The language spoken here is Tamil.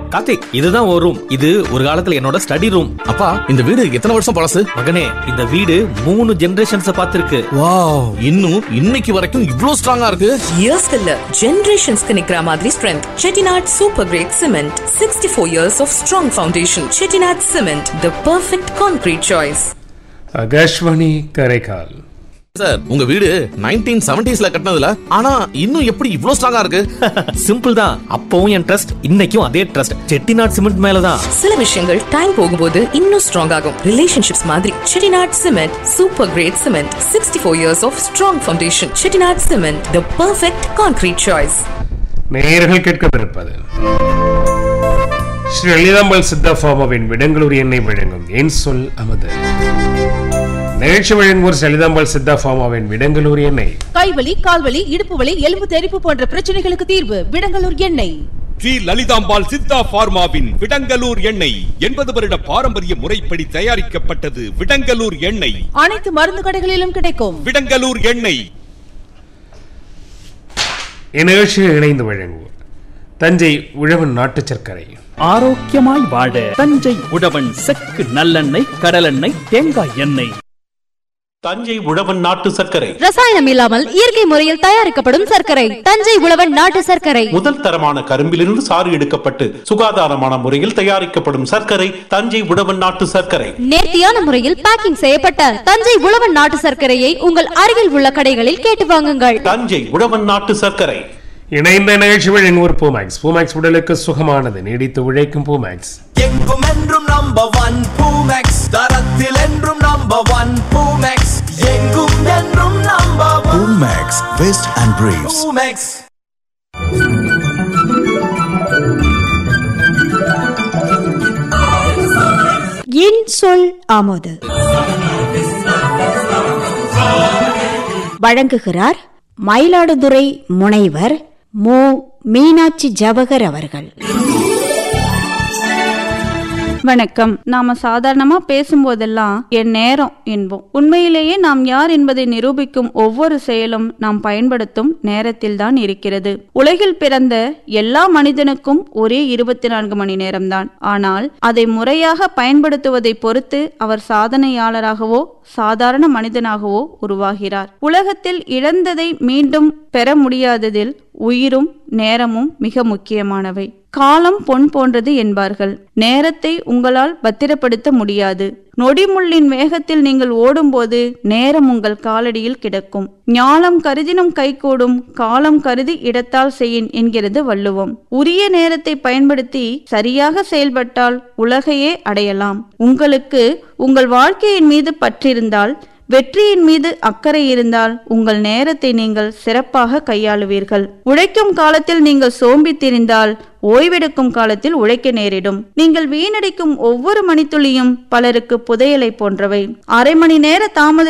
கார்த்திக் இதுதான் ஒரு ரூம் இது ஒரு காலத்துல என்னோட ஸ்டடி ரூம் அப்பா இந்த வீடு எத்தனை வருஷம் பழசு மகனே இந்த வீடு மூணு ஜெனரேஷன்ஸ் பார்த்திருக்கு வாவ் இன்னும் இன்னைக்கு வரைக்கும் இவ்ளோ ஸ்ட்ராங்கா இருக்கு இயர்ஸ்க்கு இல்ல ஜெனரேஷன்ஸ்க்கு நிக்கிற மாதிரி strength Chettinad super great cement sixty four years of strong foundation Chettinad cement the perfect concrete choice Akashvani Karaikal sir உங்க வீடு நைன்டீன் செவன்டிஸ்ல கட்டினதுல ஆனா இன்னும் எப்படி இவ்ளோ ஸ்ட்ராங்கா இருக்கு சிம்பிள் தான் அப்பவும் என் ட்ரஸ்ட் இன்னைக்கும் அதே ட்ரஸ்ட் செட்டிநாட் சிமெண்ட் மேலதான் சில விஷயங்கள் டைம் போகும்போது இன்னும் ஸ்ட்ராங் ஆகும் ரிலேஷன்ஷிப்ஸ் மாதிரி Chettinad cement super great cement sixty four years of strong foundation Chettinad cement the perfect concrete choice நேயர்கள் கேட்கவிருப்பது ஸ்ரீ லலிதாம்பாள் சித்தா ஃபார்மாவின் விடங்களூர் எண்ணெய் வழங்கும் ஏன் சொல் அமது நிகழ்ச்சி வழங்குவோர் லலிதாம்பாள் சித்தா ஃபார்மாவின் விடங்களூர் எண்ணெய் கைவலி கால்வலி இடுப்பு வலி எலும்பு தெறிப்பு போன்ற பிரச்சனைகளுக்கு தீர்வு விடங்கலூர் எண்ணெய் ஸ்ரீ லலிதாம்பாள் சித்தா பார்மாவின் விடங்கலூர் எண்ணெய் எண்பது வருட பாரம்பரிய முறைப்படி தயாரிக்கப்பட்டது விடங்கலூர் எண்ணெய் அனைத்து மருந்து கடைகளிலும் கிடைக்கும் விடங்கலூர் எண்ணெய் இந்நிகழ்ச்சியில் இணைந்து வழங்குவோர் தஞ்சை உழவன் நாட்டு சர்க்கரை ஆரோக்கியமாய் வாழ தஞ்சை உழவன் செக்கு நல்லெண்ணெய் கடலெண்ணெய் தேங்காய் எண்ணெய் தஞ்சை உழவன் நாட்டு சர்க்கரை ரசாயனம் இல்லாமல் இயற்கை முறையில் தயாரிக்கப்படும் சர்க்கரை தஞ்சை உழவன் நாட்டு சர்க்கரை முதல் தரமான கரும்பிலிருந்து சாறு எடுக்கப்பட்டு சுகாதாரமான முறையில் தயாரிக்கப்படும் சர்க்கரை தஞ்சை உழவன் நாட்டு சர்க்கரை நேர்த்தியான முறையில் பேக்கிங் செய்யப்பட்ட தஞ்சை உழவன் நாட்டு சர்க்கரையை உங்கள் அருகில் உள்ள கடைகளில் கேட்டு வாங்குங்கள் தஞ்சை உழவன் நாட்டு சர்க்கரை இணைந்த நிகழ்ச்சி வழங்குவோர் பூமேக்ஸ் பூமேக்ஸ் உடலுக்கு சுகமானது நீடித்து உழைக்கும் பூமேக்ஸ் எங்கும் என்றும் நம்பர் ஒன் பூமெக்ஸ் தரத்தில் என்றும் நம்பர் ஒன் பூமெக்ஸ் எங்கும் என்றும் number one Max, Vest and Briefs. Poomex என் சொல் ஆமோது வழங்குகிறார் மயிலாடுதுறை முனைவர் மு மீனாட்சி ஜவஹர் அவர்கள் வணக்கம் நாம சாதாரணமா பேசும்போதெல்லாம் என் நேரம் என்போம் உண்மையிலேயே நாம் யார் என்பதை நிரூபிக்கும் ஒவ்வொரு செயலும் நாம் பயன்படுத்தும் நேரத்தில்தான் இருக்கிறது உலகில் பிறந்த எல்லா மனிதனுக்கும் ஒரே இருபத்தி நான்கு மணி நேரம்தான் ஆனால் அதை முறையாக பயன்படுத்துவதை பொறுத்து அவர் சாதனையாளராகவோ சாதாரண மனிதனாகவோ உருவாகிறார் உலகத்தில் இழந்ததை மீண்டும் பெற முடியாததில் உயிரும் நேரமும் மிக முக்கியமானவை காலம் பொன் போன்றது என்பார்கள் நேரத்தை உங்களால் பத்திரப்படுத்த முடியாது நொடிமுள்ளின் வேகத்தில் நீங்கள் ஓடும்போது நேரம் உங்கள் காலடியில் கிடக்கும் ஞாலம் கருதினும் கைகூடும் காலம் கருதி இடத்தால் செய்யின் என்கிறது வள்ளுவம் உரிய நேரத்தை பயன்படுத்தி சரியாக செயல்பட்டால் உலகையே அடையலாம் உங்களுக்கு உங்கள் வாழ்க்கையின் மீது பற்றிருந்தால் வெற்றியின் மீது அக்கறை இருந்தால் உங்கள் நேரத்தை நீங்கள் சிறப்பாக கையாளுவீர்கள் உழைக்கும் காலத்தில் நீங்கள் சோம்பி திரிந்தால் ஓய்வெடுக்கும் காலத்தில் உழைக்க நேரிடும் நீங்கள் வீணடிக்கும் ஒவ்வொரு மணித்துளியும் பலருக்கு புதையலை போன்றவை அரை மணி நேர தாமத